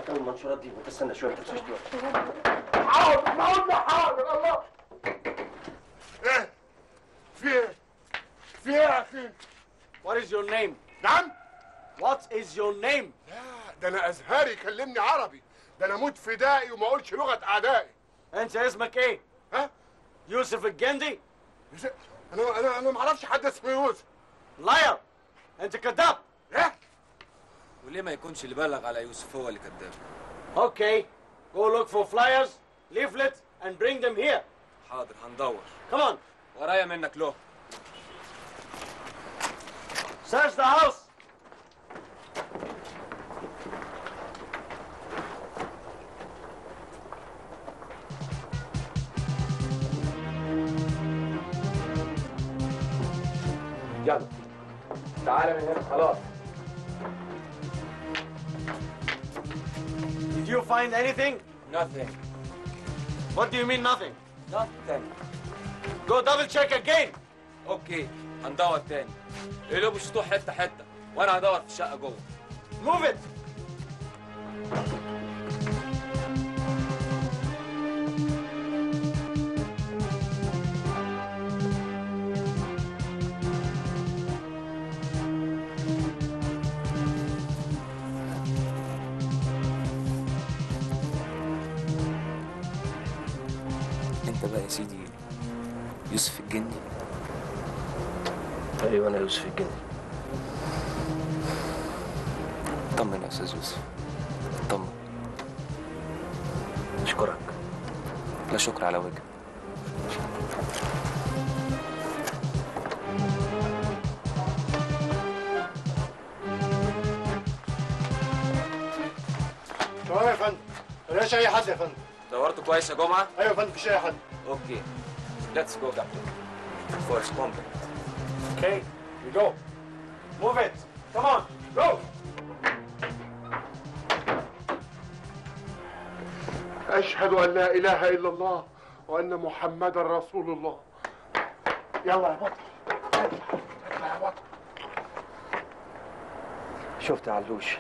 هات اول المنشورات دي وانت استنى شويه ما تنساش دلوقتي حاضر ما قلنا حاضر الله ايه في ايه في ايه يا اخي What is your name? نعم What is your name? لا ده انا ازهري يكلمني عربي ده انا موت فدائي وما اقولش لغه اعدائي انت اسمك ايه؟ ها يوسف الجندي؟ يوسف- انا انا انا ما اعرفش حد اسمه يوسف لاير انت كذاب ايه وليه ما يكونش اللي بلغ على يوسف هو اللي كذاب Okay, go look for flyers, leaflets, and bring them here. حاضر هندور Come on, ورايا منك له search the house. يلا تعالى من هنا خلاص Did you find anything? nothing What do you mean nothing? nothing Go double check again. اوكي هندور تاني اقلبوا السطوح حته حته وانا هدور في الشقه جوه Move it. انت بقى يا سيدي يوسف الجندي ايوه انا يوسف الجندي طمن يا استاذ يوسف طمن اشكرك لا شكر على وجه تمام يا فندم ملهاش اي حد يا فندم دورت كويس يا جمعه ايوه يا فندم مفيش اي حد اوكي ليتس جو كابتن فورس كومبلمنت Okay, we go. Move it. Come on, go. اشهد ان لا اله الا الله وان محمدا رسول الله يلا يا بطل يلا يا بطل شفت يا علوش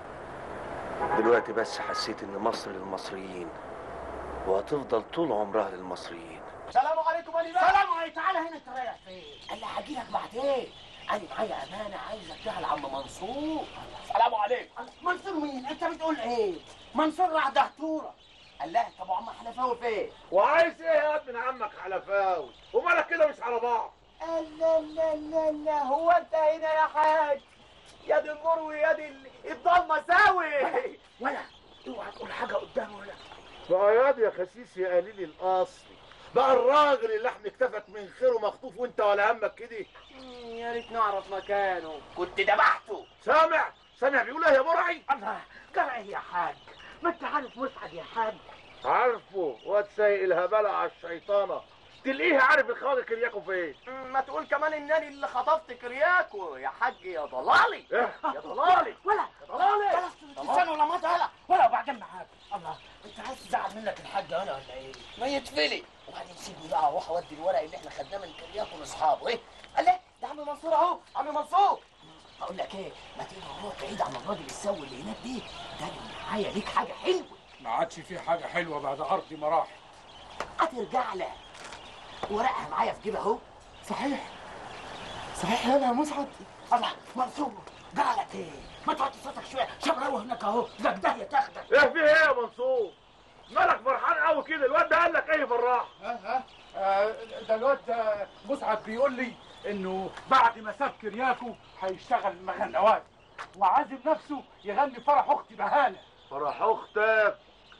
دلوقتي بس حسيت ان مصر للمصريين وهتفضل طول عمرها للمصريين السلام عليكم يا سلام عليكم تعالى هنا انت رايح فين؟ قال لي هاجي لك بعدين انا معايا امانه عايز اديها لعم منصور السلام عليكم. منصور مين؟ انت بتقول ايه؟ منصور راح دهتوره قال لها طب وعم حنفاوي فين؟ وعايز ايه يا ابن عمك حلفاوي ومالك كده مش على بعض لا لا لا لا هو انت هنا يا حاج يا دي النور ويا دي الضلمه ساوي ولا اوعى تقول حاجه قدامه ولا بقى ياض يا خسيس يا قليل الاصل بقى الراجل اللي احنا اكتفك من خيره مخطوف وانت ولا همك كده يا ريت نعرف مكانه كنت دبحته سامع سامع بيقول ايه يا برعي الله جرى ايه يا حاج؟ ما انت عارف مسعد يا حاج عارفه واد سايق الهبله على الشيطانه تلاقيه عارف الخواجه كرياكو فين ما تقول كمان انني اللي خطفت كرياكو يا حاج يا ضلالي إيه؟ يا ضلالي ولا ضلالي بلاش تستنى ولا ما ولا ولا وبعدين معاك الله انت عايز تزعل منك الحاج انا ولا ايه؟ ما يتفلي وبعدين سيبني بقى اروح اودي الورق اللي احنا خدناه من كرياكو لاصحابه ايه؟ قال لي ده عم منصور اهو عم منصور بقول لك ايه ما تيجي نروح بعيد عن الراجل السوي اللي هناك دي ده اللي معايا ليك حاجه حلوه ما عادش في حاجة حلوة بعد أرض مراحل هترجع لك ورقها معايا في جيبي اهو صحيح صحيح يلا يا مسعد الله منصور جرى لك ايه؟ ما توطي صوتك شويه شبراوي هناك اهو لك داهيه تاخدك ايه في ايه يا منصور مالك فرحان قوي كده الواد ده قال لك ايه بالراحه ها ها آه، ده الواد ده مسعد بيقول لي إنه بعد ما ساب كرياكو هيشتغل مغنوات وعازم نفسه يغني فرح أختي بهالة فرح اختك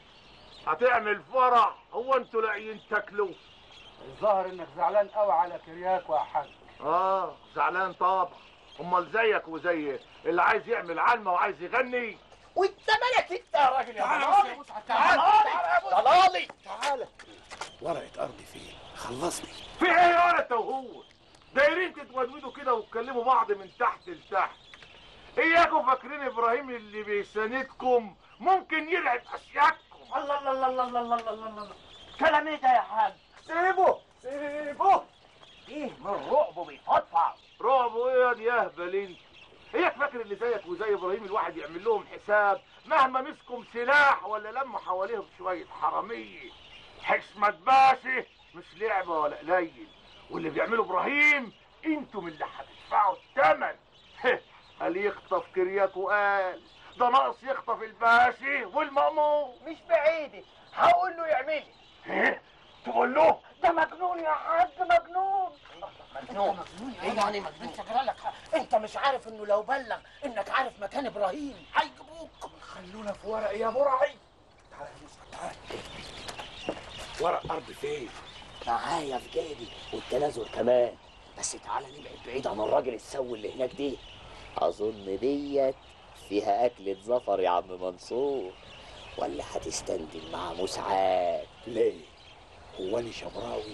هتعمل فرح هو انتوا لاقيين تاكلوا الظاهر إنك زعلان قوي على كرياكو يا حاج اه زعلان طبعا امال زيك وزي اللي عايز يعمل علمه وعايز يغني وانت مالك انت يا راجل يا تعالى بس ضلالي يا مسعد تعالى تعالى ضلالي تعالى ورقه ارضي فين خلصني في ايه يا ولد وهو دايرين تتودودوا كده وتكلموا بعض من تحت لتحت اياكم فاكرين ابراهيم اللي بيساندكم ممكن يلعب اشياءكم الله الله الله الله الله الله الله الله كلام ايه ده يا حاج؟ سيبه سيبه ايه من رعبه بيفضفض رعب ايه يا دي يهبل انت هيك فاكر اللي زيك وزي ابراهيم الواحد يعمل لهم حساب مهما مسكم سلاح ولا لموا حواليهم شويه حراميه حشمة باشا مش لعبه ولا قليل واللي بيعمله ابراهيم انتم اللي هتدفعوا الثمن قال يخطف كرياك وقال ده ناقص يخطف الباشا والمأمور مش بعيدة هقول له يعملي ايه تقول له ده مجنون يا حاج مجنون مجنون ايه يعني مجنون انت جرالك انت مش عارف انه لو بلغ انك عارف مكان ابراهيم هيجيبوك خلونا في ورق يا مرعي تعال يا مسعد تعال ورق ارض فين معايا في جيبي والتنازل كمان بس تعالى نبعد بعيد عن الراجل السوي اللي هناك دي اظن ديت فيها اكلة زفر يا عم منصور ولا هتستندل مع مسعاد ليه هو انا شبراوي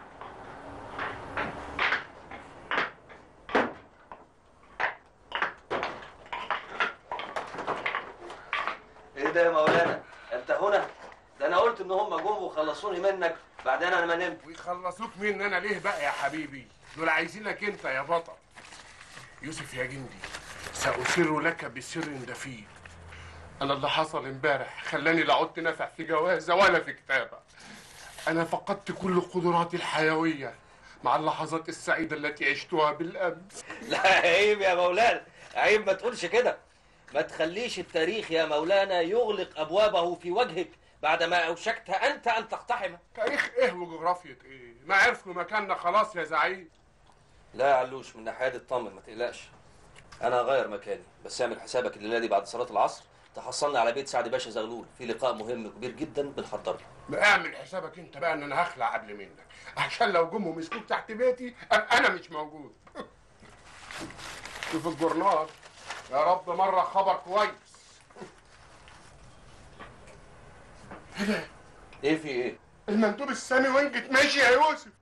ايه ده يا مولانا انت هنا ده انا قلت ان هم جم وخلصوني منك بعدين انا ما نمت ويخلصوك مني انا ليه بقى يا حبيبي دول عايزينك انت يا بطل يوسف يا جندي سأسر لك بسر دفين انا اللي حصل امبارح خلاني لا عدت نافع في جوازه ولا في كتابه انا فقدت كل قدراتي الحيويه مع اللحظات السعيده التي عشتها بالامس لا عيب يا مولانا عيب ما تقولش كده ما تخليش التاريخ يا مولانا يغلق ابوابه في وجهك بعدما اوشكت انت ان تقتحمه تاريخ ايه وجغرافيه ايه ما عرفوا مكاننا خلاص يا زعيم لا يا علوش من ناحيه اطمن ما تقلقش انا هغير مكاني بس اعمل حسابك الليله دي بعد صلاه العصر تحصلنا على بيت سعد باشا زغلول في لقاء مهم كبير جدا بنحضر له ما اعمل حسابك انت بقى ان انا هخلع قبل منك عشان لو جم ومسكوك تحت بيتي أنا- انا مش موجود شوف الجورنال يا رب مره خبر كويس ايه في ايه المندوب السامي وينجت ماشي يا يوسف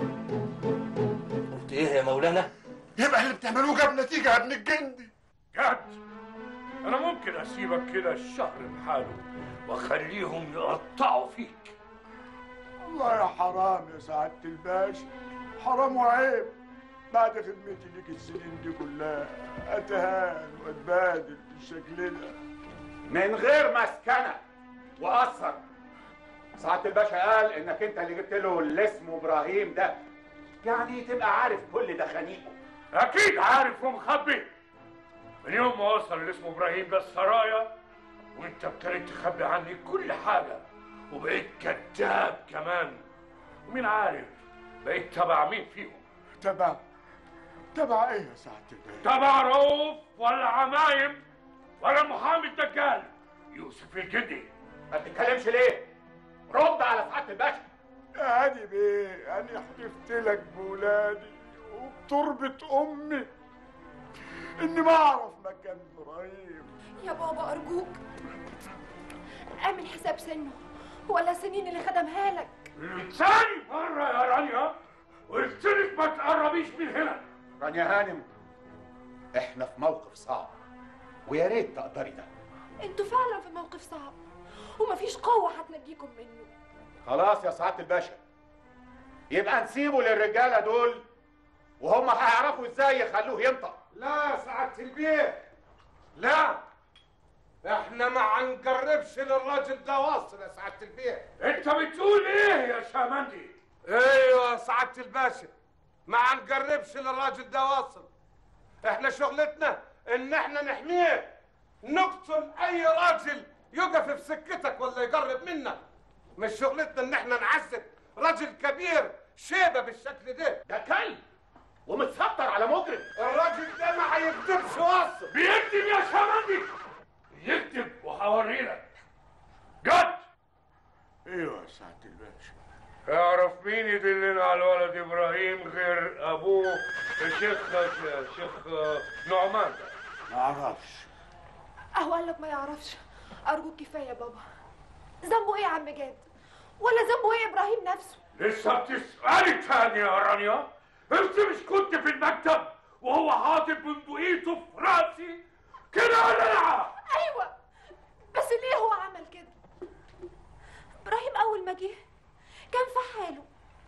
قلت ايه يا مولانا يبقى اللي بتعملوه جاب نتيجه يا ابن الجندي جد انا ممكن اسيبك كده الشهر بحاله واخليهم يقطعوا فيك والله يا حرام يا سعادة الباشا حرام وعيب بعد خدمتي ليك السنين دي كلها اتهان واتبادل بالشكل ده من غير مسكنه واثر سعاده الباشا قال انك انت اللي جبت له اللي اسمه ابراهيم ده يعني تبقى عارف كل ده خنيقه اكيد عارف ومخبي من يوم ما وصل اللي اسمه ابراهيم ده السرايا وانت ابتديت تخبي عني كل حاجه وبقيت كذاب كمان ومين عارف بقيت تبع مين فيهم تبع تبع ايه يا سعادة الباشا تبع رؤوف ولا عمايم ولا محامي الدجال يوسف الجدي ما تتكلمش ليه رد على سعاده الباشا يا هاني بيه انا حلفت لك بولادي وبتربة امي اني ما اعرف مكان ابراهيم يا بابا أرجوك اعمل حساب سنه ولا سنين اللي خدمها لك ثاني مرة يا رانيا قلت لك ما تقربيش من هنا رانيا هانم احنا في موقف صعب ويا ريت تقدري ده انتوا فعلا في موقف صعب ومفيش قوة هتنجيكم منه خلاص يا سعاده الباشا يبقى نسيبه للرجاله دول وهم هيعرفوا ازاي يخلوه ينطق لا يا سعاده البيه لا احنا ما هنجربش للراجل ده واصل يا سعاده البيه انت بتقول ايه يا شامندي ايوه يا سعاده الباشا ما هنجربش للراجل ده واصل احنا شغلتنا ان احنا نحميه نقتل اي راجل يقف في سكتك ولا يقرب منا مش شغلتنا ان احنا نعذب راجل كبير شيبه بالشكل ده ده كلب ومتستر على مجرم الراجل ده ما هيكذبش واصل بيكذب يا شامندي يكذب وهوريلك جد ايوه يا سعادة الباشا اعرف مين يدلنا على الولد ابراهيم غير ابوه الشيخ الشيخ نعمان ما اعرفش اهو قال لك ما يعرفش ارجوك كفايه يا بابا ذنبه ايه يا عم جاد ولا ذنبه ايه ابراهيم نفسه لسه بتسألي تاني يا رانيا انت مش كنت في المكتب وهو حاطط بندقيته في راسي كده ولا لا ايوه بس ليه هو عمل كده ابراهيم اول ما جه كان في حاله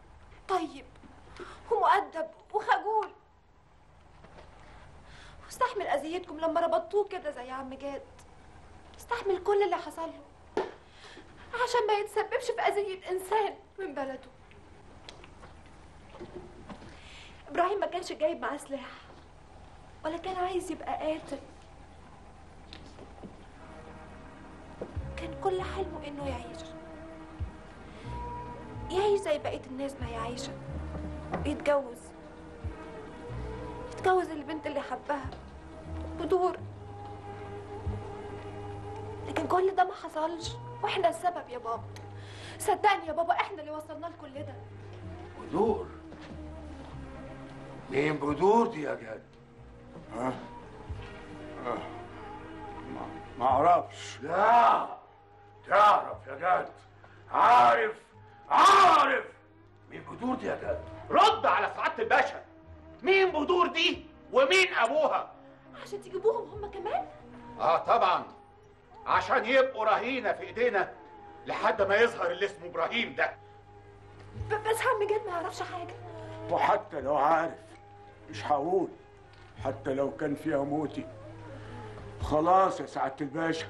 طيب ومؤدب وخجول واستحمل استحمل اذيتكم لما ربطوه كده زي عم جاد استحمل كل اللي حصل له عشان ما يتسببش في اذيه انسان من بلده ابراهيم ما كانش جايب معاه سلاح ولا كان عايز يبقى قاتل كان كل حلمه انه يعيش يعيش زي بقيه الناس ما هي عايشه ويتجوز يتجوز البنت اللي حبها بدور لكن كل ده ما حصلش واحنا السبب يا بابا صدقني يا بابا احنا اللي وصلنا لكل ده بدور مين بدور دي يا جد ها آه. ما ما اعرفش لا تعرف يا جد عارف عارف مين بدور دي يا جد رد على سعادة الباشا مين بدور دي ومين ابوها عشان تجيبوهم هم كمان اه طبعا عشان يبقوا رهينة في ايدينا لحد ما يظهر اللي اسمه ابراهيم ده ب- بس عم جد ما يعرفش حاجه وحتى لو عارف مش هقول حتى لو كان فيها موتي خلاص يا سعادة الباشا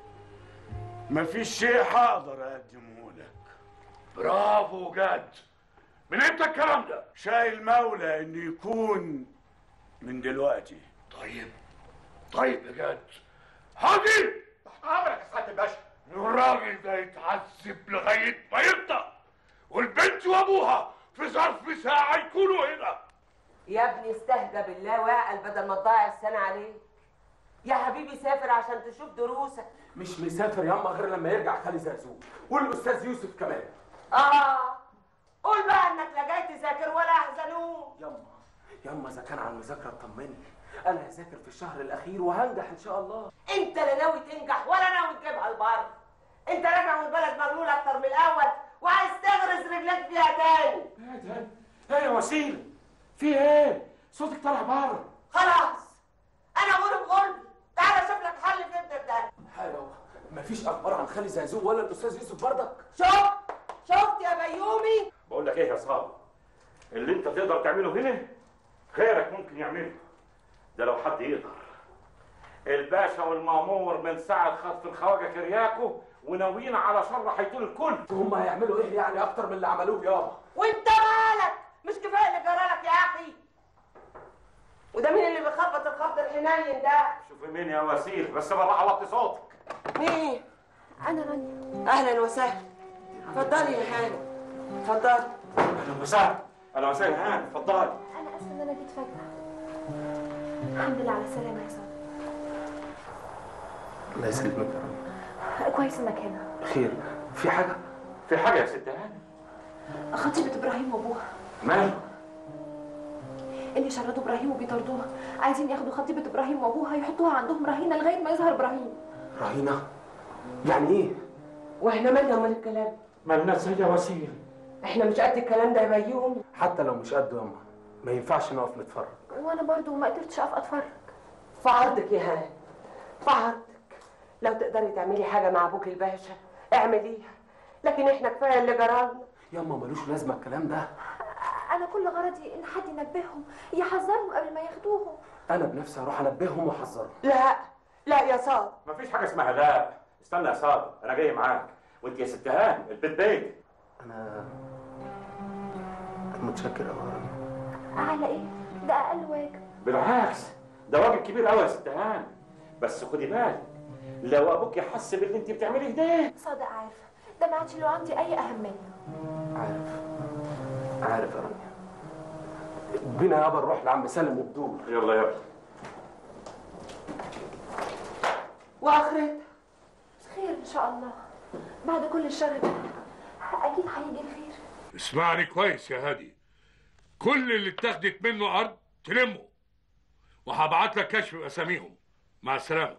مفيش شيء هقدر اقدمه لك برافو جد من امتى الكلام ده شايل مولى انه يكون من دلوقتي طيب طيب يا جد حاضر امرك يا سعادة الباشا الراجل ده يتعذب لغاية ما ينطق والبنت وابوها في ظرف ساعة يكونوا هنا يا ابني استهدى بالله واعقل بدل ما تضيع السنة عليك يا حبيبي سافر عشان تشوف دروسك مش مسافر ياما غير لما يرجع خالي زقزوق والاستاذ يوسف كمان اه قول بقى انك لا جاي تذاكر ولا يحزنون ياما ياما اذا كان على المذاكره اطمني انا هذاكر في الشهر الاخير وهنجح ان شاء الله انت لا ناوي تنجح ولا ناوي تجيبها البر انت راجع من البلد مغلول اكتر من الاول وعايز تغرز رجلك فيها تاني ايه ده ايه يا وسيله في ايه صوتك طالع بره خلاص انا غرب غربي تعالى اشوف لك حل في ابنك ده حلو مفيش اخبار عن خالي زقزوق ولا الاستاذ يوسف بردك شوف شفت يا بيومي بقول لك ايه يا صاحبي اللي انت تقدر تعمله هنا غيرك ممكن يعمله ده لو حد يقدر الباشا والمامور من ساعة خطف الخواجة كرياكو وناويين على شر هيطول الكل هم هيعملوا ايه يعني اكتر من اللي عملوه يابا وانت مالك مش كفايه اللي جرالك يا اخي وده مين اللي بيخبط الخبط الحنين ده شوفي مين يا وسيل بس بالراحة وطي صوتك مين انا رانيا اهلا وسهلا اتفضلي يا هاني اتفضلي اهلا وسهلا اهلا وسهلا هان اتفضلي انا اسفه ان انا جيت فجاه الحمد لله على السلامه يا صاحبي الله يسلمك كويس انك هنا خير في حاجه في حاجة يا ست هان خطيبه ابراهيم وابوها ماله اللي شردوا ابراهيم وبيطردوها عايزين ياخدوا خطيبه ابراهيم وابوها يحطوها عندهم رهينه لغايه ما يظهر ابراهيم رهينه يعني ايه واحنا مالنا ومال الكلام مالنا يا وسيل احنا مش قد الكلام ده يا بيومي حتى لو مش قده ياما ما ينفعش نقف نتفرج وانا برضو ما قدرتش اقف اتفرج في عرضك يا هاني في عرضك لو تقدري تعملي حاجه مع ابوك الباشا اعمليها لكن احنا كفايه اللي جرالنا ياما ملوش لازمه الكلام ده انا كل غرضي ان حد ينبههم يحذرهم قبل ما ياخدوهم انا بنفسي هروح انبههم واحذرهم لا لا يا صاد مفيش حاجة اسمها لا استنى يا صادق انا جاي معاك وانت يا ست هان البيت بيت انا متشكر قوي على ايه ده اقل واجب بالعكس ده واجب كبير قوي يا ست هان بس خدي بالك لو ابوك يحس باللي انت بتعمليه ده صادق عارفه ده ما عادش له عندي اي اهميه عارف عارف يا رانيا بينا يابا نروح لعم سالم وبدور يلا يلا واخرتها خير ان شاء الله بعد كل الشر ده اكيد هيجي الخير اسمعني كويس يا هادي كل اللي اتاخدت منه ارض تلمه وهبعت لك كشف باساميهم مع السلامه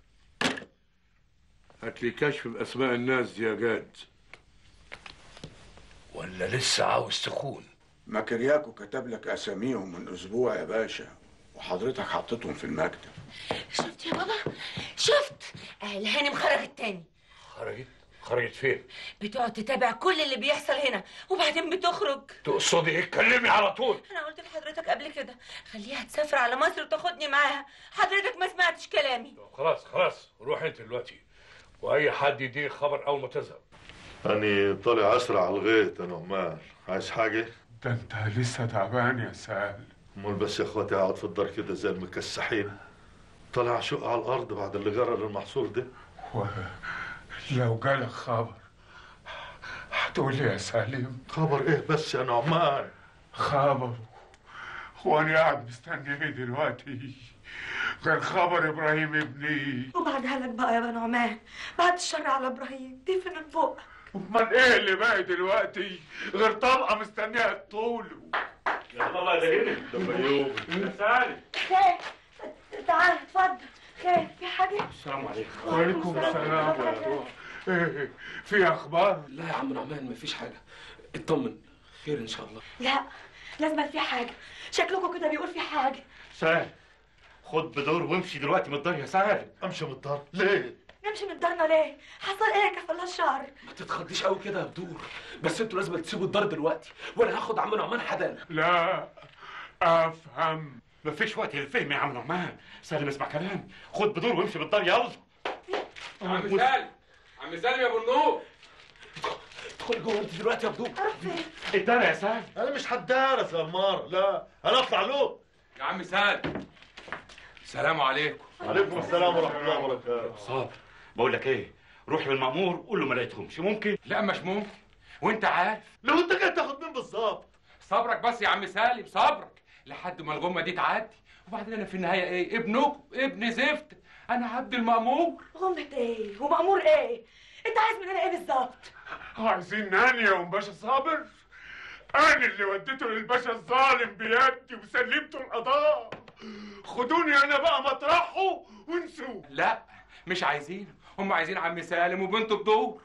هات لي كشف باسماء الناس دي يا جاد ولا لسه عاوز تخون ما كرياكو كتب لك اساميهم من اسبوع يا باشا وحضرتك حطيتهم في المكتب شفت يا بابا شفت آه، الهانم خرجت تاني خرجت خرجت فين بتقعد تتابع كل اللي بيحصل هنا وبعدين بتخرج تقصدي ايه اتكلمي على طول انا قلت لحضرتك قبل كده خليها تسافر على مصر وتاخدني معاها حضرتك ما سمعتش كلامي خلاص خلاص روح انت دلوقتي واي حد يديك خبر اول ما تذهب أنا طالع أسرع على الغيط يا نعمان عايز حاجة؟ ده انت لسه تعبان يا سالم امال بس يا اخواتي اقعد في الدار كده زي المكسحين طالع شق على الارض بعد اللي جرى المحصول ده لو جالك خبر هتقول لي يا سالم خبر ايه بس يا نعمان خبر وانا قاعد مستني ايه دلوقتي غير خبر ابراهيم ابني وبعدها لك بقى يا بني نعمان بعد الشر على ابراهيم دي فين البق امال ايه اللي باقي دلوقتي غير طبقه مستنيها تطول يلا الله يدهنك ده بيوم يا سالم خير تعال اتفضل خير في حاجه السلام عليكم وعليكم السلام ايه في اخبار لا يا عم نعمان مفيش حاجه اطمن خير ان شاء الله لا لازم في حاجه شكلكم كده بيقول في حاجه سالم خد بدور وامشي دلوقتي من الدار يا سالم امشي من الدار ليه؟ نمشي من دارنا ليه حصل ايه يا كفل الشر ما تتخضيش قوي كده يا بدور بس انتوا لازم تسيبوا الدار دلوقتي وانا هاخد عم نعمان حضانه لا افهم مفيش وقت للفهم يا عم نعمان سالم اسمع كلامي خد بدور وامشي من الدار يلا عم سالم عم سالم يا ابو النور ادخل جوه انت دلوقتي يا بدور الدار يا سالم انا مش هتدارس يا المار لا انا اطلع له يا عم سالم سلام عليكم عليكم السلام ورحمه الله وبركاته صابر بقول لك ايه روح للمأمور قول له ما لقيتهمش ممكن لا مش ممكن وانت عارف لو انت جاي تاخد مين بالظبط صبرك بس يا عم سالم صبرك لحد ما الغمه دي تعدي وبعدين انا في النهايه ايه ابنكم ابن زفت انا عبد المأمور غمة ايه ومأمور ايه انت عايز مننا ايه بالظبط عايزين ناني يا ام باشا صابر انا اللي وديته للباشا الظالم بيدي وسلمته القضاء خدوني انا بقى مطرحه وانسوه لا مش عايزين هم عايزين عم سالم وبنته بدور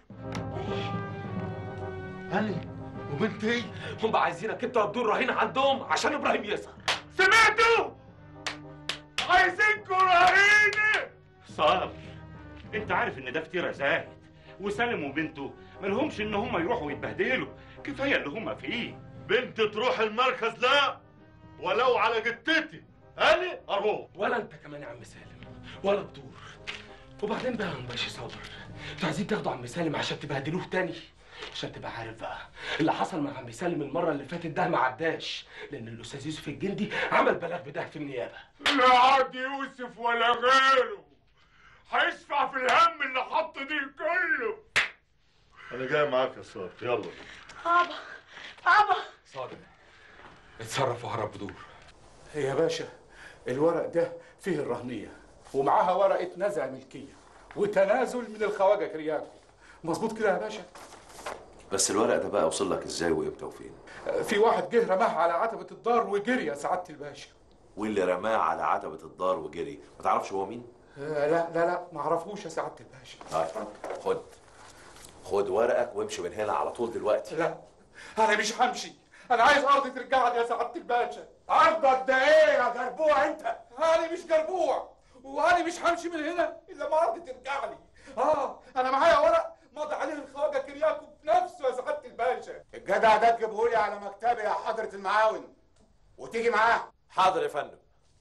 انا وبنتي هم عايزينك انت وبدور رهينه عندهم عشان ابراهيم يسهر سمعتوا عايزينكوا رهينه صابر انت عارف ان ده فتيره زاهد وسالم وبنته مالهمش ان هم يروحوا يتبهدلوا كفايه اللي هم فيه بنت تروح المركز لا ولو على جتتي انا اروح ولا انت كمان يا عم سالم ولا بدور وبعدين بقى يا عم باشا صابر انتوا عايزين تاخدوا عم سالم عشان تبهدلوه تاني عشان تبقى عارف بقى اللي حصل مع عم سالم المره اللي فاتت ده ما عداش لان الاستاذ يوسف الجندي عمل بلاغ بده في النيابه لا عاد يوسف ولا غيره هيشفع في الهم اللي حط دي كله انا جاي معاك يا صار يلا بابا بابا صادق اتصرف وهرب بدور يا باشا الورق ده فيه الرهنية ومعاها ورقة نزع ملكية وتنازل من الخواجة كرياكو مظبوط كده يا باشا بس الورق ده بقى وصل لك ازاي وامتى وفين في واحد جه رماه على عتبة الدار وجري يا سعادة الباشا واللي رماه على عتبة الدار وجري ما تعرفش هو مين آه، لا لا لا معرفوش يا سعادة الباشا طيب خد خد ورقك وامشي من هنا على طول دلوقتي لا انا مش همشي انا عايز ارضي ترجع لي يا سعادة الباشا ارضك ده ايه يا جربوع انت انا مش جربوع وانا مش همشي من هنا الا ما ارضي ترجع لي اه انا معايا ورق مضى عليه الخواجه كرياكو بنفسه يا سعادة الباشا الجدع ده تجيبهولي على مكتبي يا حضرة المعاون وتيجي معاه حاضر يا فندم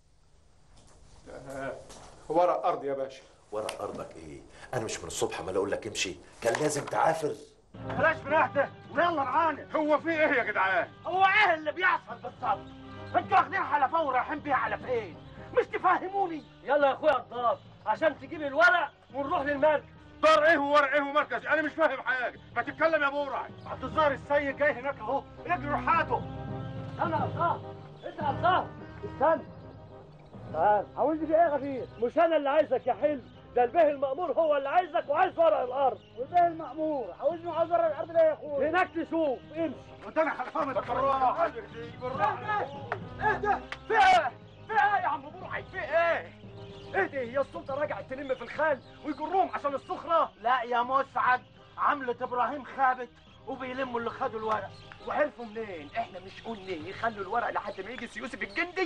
آه، ورق ارض يا باشا ورق ارضك ايه انا مش من الصبح عمال اقول لك امشي كان لازم تعافر بلاش براحته ويلا معانا هو في ايه يا جدعان؟ هو ايه اللي بيحصل بالظبط؟ انتوا واخدين حلفاء ورايحين بيها على فين؟ مش تفهموني؟ يلا يا اخويا الضاب عشان تجيب الورق ونروح للمركز دار ايه وورق ايه ومركز؟ انا مش فاهم حاجه، ما تتكلم يا بورع عبد الظاهر السيد جاي هناك اهو، اجروا حاته انا يا الضاب انت يا الضاب استنى تعال عاوزني في ايه يا غفير؟ مش انا اللي عايزك يا حلو ده البيه المأمور هو اللي عايزك وعايز ورق الارض والبيه المأمور عاوزني وعاوز ورق الارض ليه يا اخويا؟ هناك تشوف امشي قدامي حلفاء بالراحه ايه ده؟ في ايه؟ في ايه يا عم برعي؟ في ايه؟ ايه دي هي السلطة رجعت تلم في الخال ويجروهم عشان السخرة؟ لا يا مسعد عملة ابراهيم خابت وبيلموا اللي خدوا الورق وعرفوا منين؟ احنا مش قلنا يخلوا الورق لحد ما يجي يوسف الجندي؟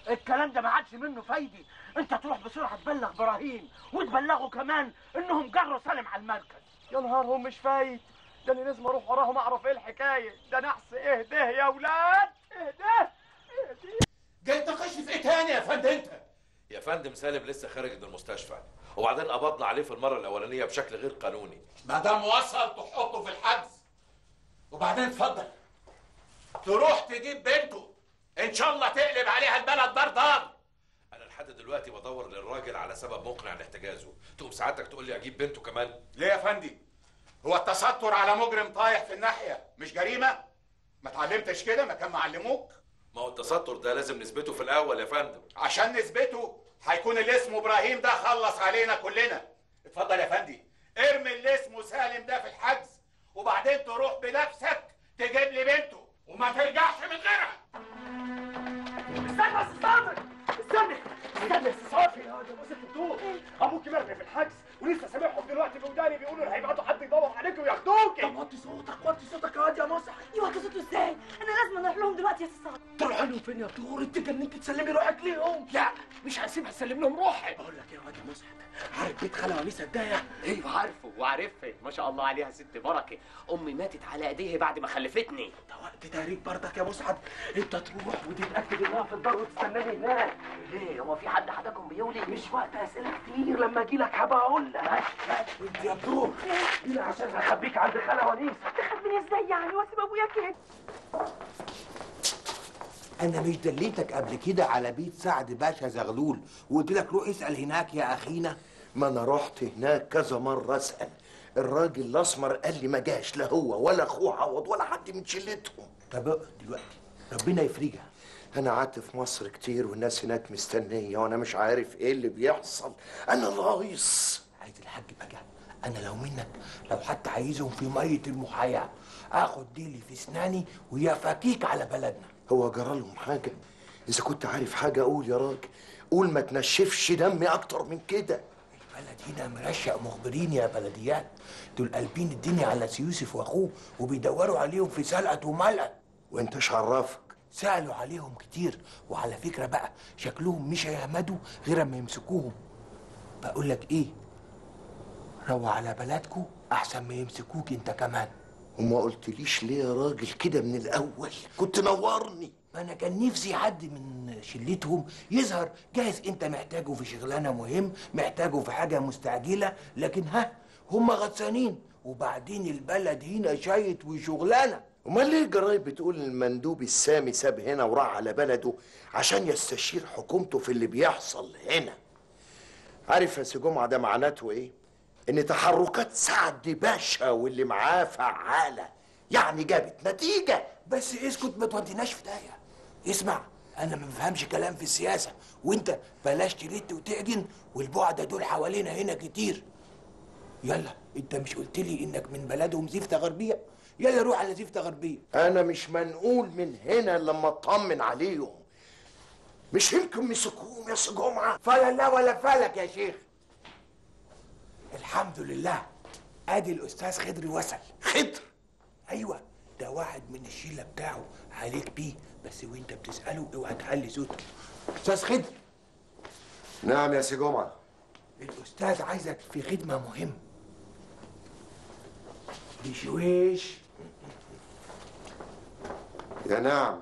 الكلام ده ما عادش منه فايدي انت تروح بسرعه تبلغ ابراهيم وتبلغه كمان انهم جروا سالم على المركز يا نهارهم مش فايت ده انا لازم اروح وراهم اعرف ايه الحكايه ده نحس اهديه يا ولاد اهديه جاي تناقش في ايه تاني يا فندم انت يا فندم سالم لسه خارج من المستشفى وبعدين قبضنا عليه في المره الاولانيه بشكل غير قانوني ما دام وصل تحطه في الحجز وبعدين اتفضل تروح تجيب بنته ان شاء الله تقلب عليها البلد دار دار انا لحد دلوقتي بدور للراجل على سبب مقنع لاحتجازه تقوم سعادتك تقول لي اجيب بنته كمان ليه يا فندي هو التستر على مجرم طايح في الناحيه مش جريمه ما اتعلمتش كده ما كان معلموك ما هو التستر ده لازم نثبته في الاول يا فندم عشان نثبته هيكون اللي اسمه ابراهيم ده خلص علينا كلنا اتفضل يا فندي ارمي اللي اسمه سالم ده في الحجز وبعدين تروح بنفسك تجيب لي بنته وما ترجعش من غيرها استنى يا استاذ صابر استنى استنى يا استاذ صافي يا ده ست الدور ابوكي مرمي في الحجز ولسه سامعهم دلوقتي في وداني بيقولوا هيبعتوا حد يدور عليك وياخدوكي طب وطي صوتك وطي صوتك يا واد يا مصح يوطي صوته ازاي؟ انا لازم اروح لهم دلوقتي يا استاذ صابر تروح لهم فين يا طور انت جننت تسلمي روحك ليهم لا مش هسيبها تسلم لهم روحي بقول لك يا واد يا مصح عارف بيت خاله ونيسه الدايه ايوه عارفه وعارفها ما شاء الله عليها ست بركه امي ماتت على ايديها بعد ما خلفتني ده وقت تهريج برضك يا مسعد انت تروح وتتاكد انها في الدار وتستناني هناك ليه هو في حد حداكم بيولي مش وقت اسئله كتير لما اجي لك هبقى اقول لك انت يا طور جينا عشان هخبيك عند خاله ونيسه تخبيني ازاي يعني واسيب ابويا كده انا مش دليتك قبل كده على بيت سعد باشا زغلول وقلت لك روح اسال هناك يا اخينا ما انا رحت هناك كذا مرة اسأل الراجل الاسمر قال لي ما جاش لا هو ولا اخوه عوض ولا حد من شلتهم طب اقعد دلوقتي ربنا يفرجها انا قعدت في مصر كتير والناس هناك مستنية وانا مش عارف ايه اللي بيحصل انا لايص عايز الحاج بقى انا لو منك لو حتى عايزهم في ميه المحاياه اخد ديلي في اسناني ويفاكيك على بلدنا هو جرى لهم حاجة اذا كنت عارف حاجة قول يا راجل قول ما تنشفش دمي اكتر من كده البلد هنا مرشق مخبرين يا بلديات دول قلبين الدنيا على سيوسف واخوه وبيدوروا عليهم في سلقة وملقة وانت ايش عرفك سألوا عليهم كتير وعلى فكرة بقى شكلهم مش هيهمدوا غير اما يمسكوهم بقول لك ايه روح على بلدكوا احسن ما يمسكوك انت كمان وما قلتليش ليه يا راجل كده من الاول كنت نورني ما انا كان نفسي حد من شلتهم يظهر جايز انت محتاجه في شغلانه مهم محتاجه في حاجه مستعجله لكن ها هم غطسانين وبعدين البلد هنا شايت وشغلانه امال ليه الجرايد بتقول المندوب السامي ساب هنا وراح على بلده عشان يستشير حكومته في اللي بيحصل هنا عارف يا سي جمعه ده معناته ايه ان تحركات سعد باشا واللي معاه فعاله يعني جابت نتيجه بس اسكت ما توديناش في داهيه اسمع انا ما بفهمش كلام في السياسه وانت بلاش تلت وتعجن والبعدة دول حوالينا هنا كتير يلا انت مش قلت لي انك من بلدهم زفته غربيه يلا روح على زفته غربيه انا مش منقول من هنا لما اطمن عليهم مش يمكن مسكوهم يا سي جمعه فلا لا ولا فلك يا شيخ الحمد لله ادي الاستاذ خضري وصل خضر ايوه ده واحد من الشيله بتاعه عليك بيه بس وانت بتساله اوعى تعلي صوتك استاذ خضر نعم يا سي جمعه الاستاذ عايزك في خدمه مهمه بشويش يا نعم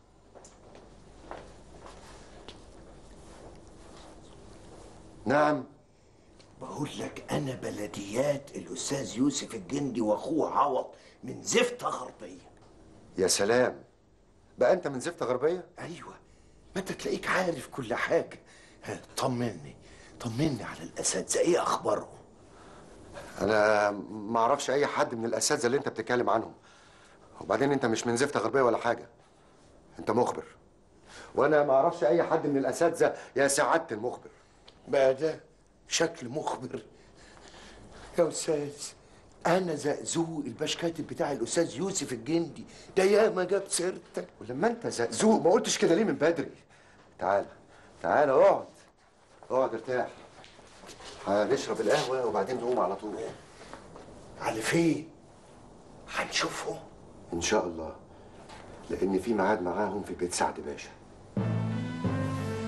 نعم بقول لك انا بلديات الاستاذ يوسف الجندي واخوه عوض من زفته غربيه يا سلام بقى انت من زفته غربيه ايوه ما انت تلاقيك عارف كل حاجه ها، طمني طمني على الاساتذه ايه اخبارهم انا ما اعرفش اي حد من الاساتذه اللي انت بتتكلم عنهم وبعدين انت مش من زفته غربيه ولا حاجه انت مخبر وانا ما اعرفش اي حد من الاساتذه يا سعاده المخبر بقى ده شكل مخبر يا استاذ انا زقزوق الباش كاتب بتاع الاستاذ يوسف الجندي ده ياما جاب سيرتك ولما انت زقزوق ما قلتش كده ليه من بدري تعال تعال اقعد اقعد ارتاح هنشرب القهوه وبعدين نقوم على طول على فين هنشوفهم ان شاء الله لان في ميعاد معاهم في بيت سعد باشا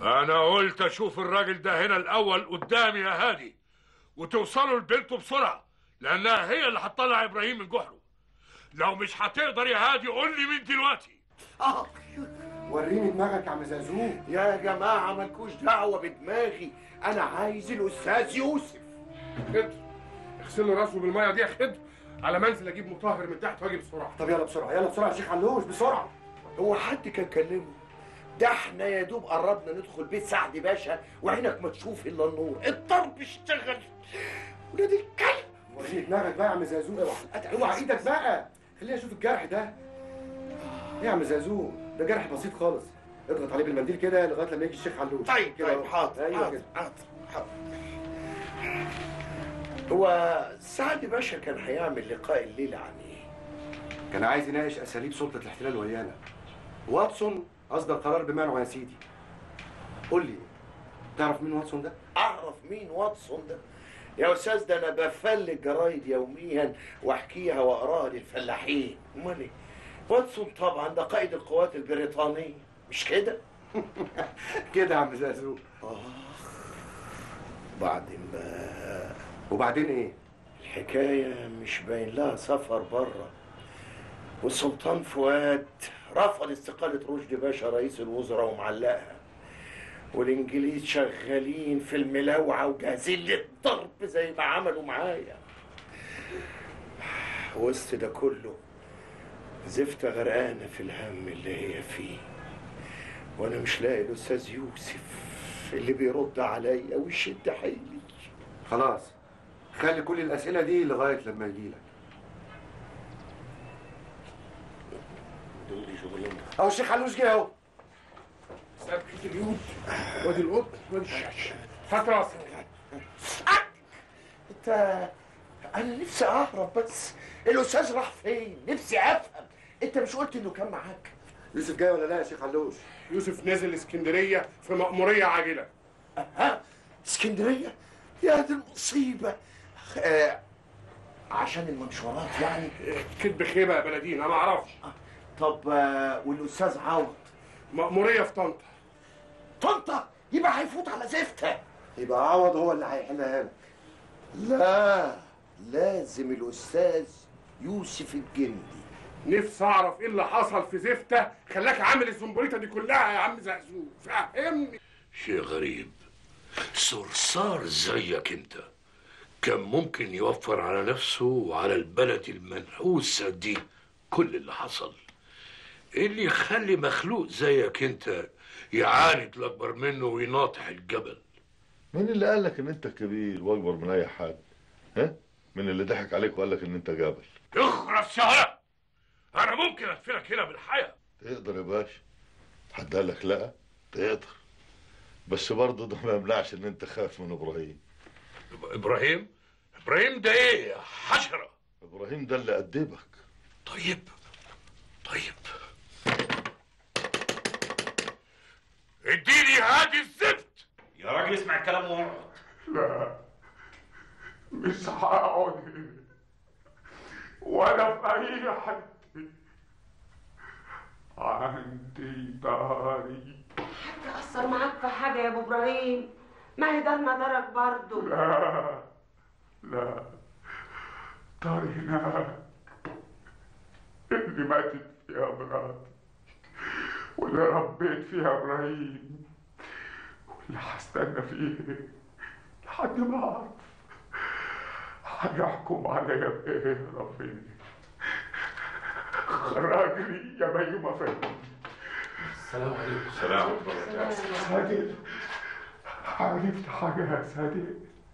انا قلت اشوف الراجل ده هنا الاول قدامي يا هادي وتوصلوا لبنته بسرعه لانها هي اللي هتطلع ابراهيم من جحره لو مش هتقدر يا هادي قول لي مين دلوقتي اه وريني دماغك يا عم زازوق يا جماعة مالكوش دعوة بدماغي أنا عايز الأستاذ يوسف خضر اغسل له راسه بالميه دي يا خضر على منزل اجيب مطهر من تحت واجي بسرعه طب يلا بسرعه يلا بسرعه يا شيخ علوش بسرعه هو حد كان كلمه ده احنا يا دوب قربنا ندخل بيت سعد باشا وعينك ما تشوف الا النور الضرب اشتغل ولاد الكلب وريني دماغك بقى يا عم زازوق اوعى اوعى ايدك بقى خليني اشوف الجرح ده ايه يا عم زازوق ده جرح بسيط خالص اضغط عليه بالمنديل كده لغايه لما يجي الشيخ علوش طيب كده طيب أهو. حاضر ايوه حاضر كده حاضر حاضر هو سعد باشا كان هيعمل لقاء الليلة عن ايه؟ كان عايز يناقش اساليب سلطه الاحتلال ويانا واتسون اصدر قرار بمنعه يا سيدي قول لي تعرف مين واتسون ده اعرف مين واتسون ده يا استاذ ده انا بفل جرايد يوميا واحكيها واقراها للفلاحين امال ايه واتسون طبعا ده قائد القوات البريطانيه مش كده كده يا عم زازوق بعدين بقى وبعدين ايه الحكايه مش باين لها سفر بره والسلطان فؤاد رفض استقالة رشدي باشا رئيس الوزراء ومعلقها والانجليز شغالين في الملاوعة وجاهزين للضرب زي ما عملوا معايا وسط ده كله زفتة غرقانة في الهم اللي هي فيه وانا مش لاقي الاستاذ يوسف اللي بيرد عليا ويشد حيلي خلاص خلي كل الاسئله دي لغايه لما يجي لك دول شغلهم اهو الشيخ علوش جه اهو سبكة اليود وادي القط وادي الشاش هات راسك انت انا نفسي اهرب بس الاستاذ راح فين نفسي افهم انت مش قلت انه كان معاك يوسف جاي ولا لا يا شيخ علوش يوسف نزل اسكندريه في مأموريه عاجله ها اسكندريه يا دي المصيبه آه عشان المنشورات يعني كدب خيبه يا بلدين انا ما اعرفش طب آه والاستاذ عوض مأموريه في طنطا طنطا يبقى هيفوت على زفته يبقى عوض هو اللي هيحلها لك لا لازم الاستاذ يوسف الجندي نفسي اعرف ايه اللي حصل في زفته خلاك عامل الزنبريطه دي كلها يا عم زقزوق فهمني شيء غريب صرصار زيك انت كان ممكن يوفر على نفسه وعلى البلد المنحوسة دي كل اللي حصل ايه اللي يخلي مخلوق زيك انت يعاند الاكبر منه ويناطح الجبل مين اللي قال لك ان انت كبير واكبر من اي حد ها مين اللي ضحك عليك وقال لك ان انت جبل اخرس يا انا ممكن ادفنك هنا بالحياه تقدر يا باشا حد قال لك لا تقدر بس برضه ده ما يمنعش ان انت خايف من ابراهيم ابراهيم ابراهيم ده ايه يا حشره ابراهيم ده اللي قدبك طيب طيب اديني هادي الزفت يا راجل اسمع الكلام واقعد لا مش هقعد هنا ولا في اي حته عندي داري تأثر معاك في حاجة يا أبو إبراهيم ما هي دارنا دارك برضو لا لا داري هناك اللي ماتت فيها مراتي واللي ربيت فيها ابراهيم واللي هستنى فيه لحد ما اعرف هيحكم عليا بايه ربنا خرجني يا بيومه فندم السلام عليكم السلام عليكم سادة عرفت حاجة يا سادة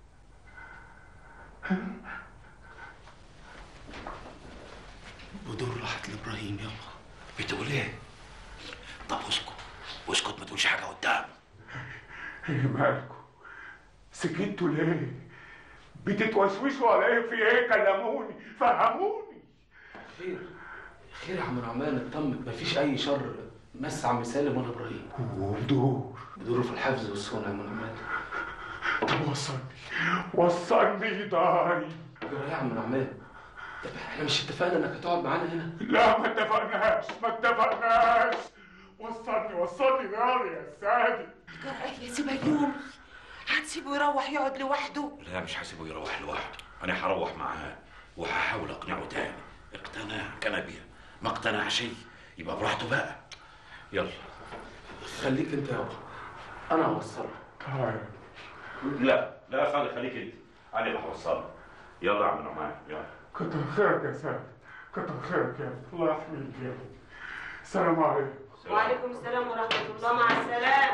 بدور راحت لابراهيم يابا بتقول ايه؟ طب اسكت اسكت ما تقولش حاجه قدام ايه مالكم سكتوا ليه بتتوسوسوا عليا في ايه كلموني فهموني خير خير يا عم نعمان اطمن مفيش اي شر مس عم سالم ولا ابراهيم ودور بدور في الحفظ والصون يا عم نعمان طب وصلني وصلني داري يا عم نعمان طب احنا مش اتفقنا انك هتقعد معانا هنا لا ما اتفقناش ما اتفقناش وصلني وصلني داري يا سادة جرأت يا سبيوم هتسيبه يروح يقعد لوحده لا مش هسيبه يروح لوحده انا هروح معاه وهحاول اقنعه تاني اقتنع كان بيها ما اقتنعش يبقى براحته بقى يلا خليك انت يابا انا هوصلك لا لا خلي خليك انت انا اللي هوصلك يلا يا عم نعمان يلا كتر خيرك يا سيد كتر خيرك يا ابني الله يحميك يا ابني السلام عليكم وعليكم السلام ورحمة الله مع السلامة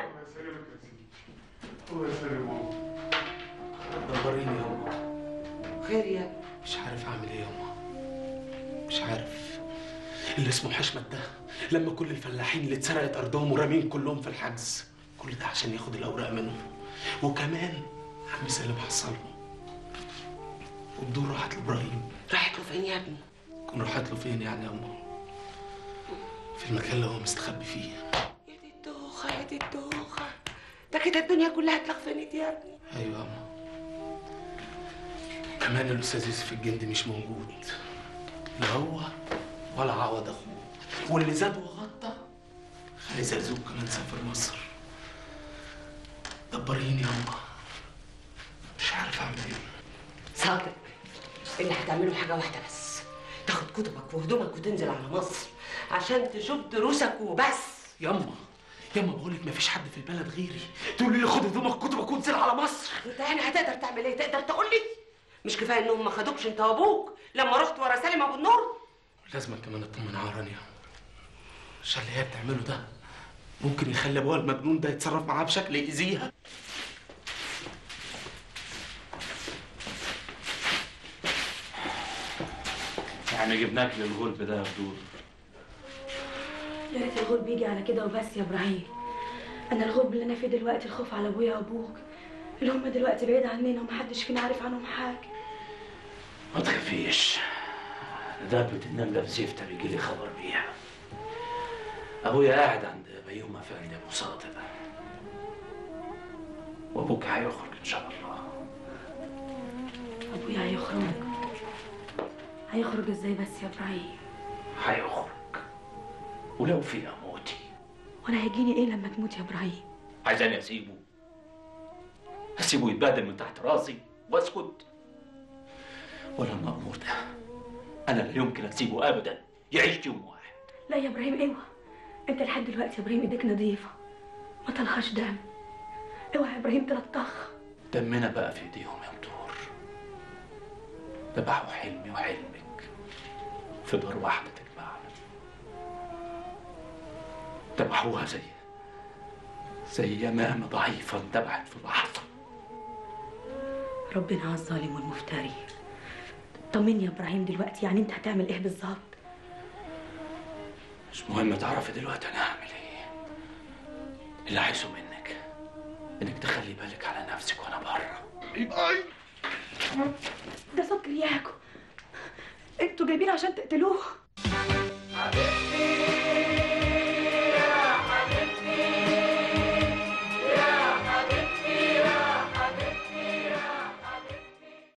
الله يسلمك دبريني يابا خير يا ابني مش عارف اعمل ايه يابا مش عارف اللي اسمه حشمت ده لما كل الفلاحين اللي اتسرقت ارضهم ورامين كلهم في الحجز كل ده عشان ياخد الاوراق منهم وكمان عم سالم حصلهم والدور راحت لابراهيم راحت له فين يا ابني؟ كون راحت له فين يعني يا امه في المكان اللي هو مستخبي فيه الدوخة يا دي الدوخة ده كده الدنيا كلها اتلخفنت يا ابني ايوه يا امه كمان الاستاذ يوسف الجندي مش موجود لا هو ولا عوض اخوه واللي زاد وغطى خلي زرزوق كمان سافر مصر دبريني يا امه مش عارف اعمل ايه صادق اللي هتعمله حاجة واحدة بس تاخد كتبك وهدومك وتنزل على مصر عشان تشوف دروسك وبس ياما ياما بقول لك مفيش حد في البلد غيري تقول لي خد هدومك كتبك وانزل على مصر انت يعني هتقدر تعمل ايه تقدر تقول لي مش كفايه انهم ما خدوكش انت وابوك لما رحت ورا سالم ابو النور لازم كمان اطمن على رانيا عشان اللي هي بتعمله ده ممكن يخلي ابوها المجنون ده يتصرف معاها بشكل يأذيها يعني جبناك للغلب ده يا بدور يا ريت الغرب يجي على كده وبس يا ابراهيم انا الغرب اللي انا فيه دلوقتي الخوف على ابويا وابوك اللي هم دلوقتي بعيد عننا ومحدش فينا عارف عنهم حاجه ما تخافيش دابة النملة في زفتة بيجي لي خبر بيها أبويا قاعد عند بيوم أفندي أبو صادق وأبوك هيخرج إن شاء الله ابويا هيخرج هيخرج ازاي بس يا ابراهيم هيخرج ولو في أموتي وانا هيجيني ايه لما تموت يا ابراهيم عايزاني أسيبه أسيبه يتبادل من تحت راسي وأسكت ولا المأمور ده أنا لا يمكن أسيبه أبدا يعيش يوم واحد لا يا ابراهيم اوعى انت لحد دلوقتي يا ابراهيم ايديك نظيفه ما طلعش دم اوعى يا ابراهيم تلطخ دمنا بقى في ايديهم يا مدور ذبحوا حلمي وحلمك في دار واحدة تجمعنا ذبحوها زي زي يمامة ضعيفة اندبحت في لحظة ربنا على الظالم والمفتري طمني يا ابراهيم دلوقتي يعني انت هتعمل ايه بالظبط مش مهم تعرفي دلوقتي أنا هعمل إيه اللي عايزه منك إنك تخلي بالك على نفسك وأنا بره ده صوت كرياكو انتوا جايبين عشان تقتلوه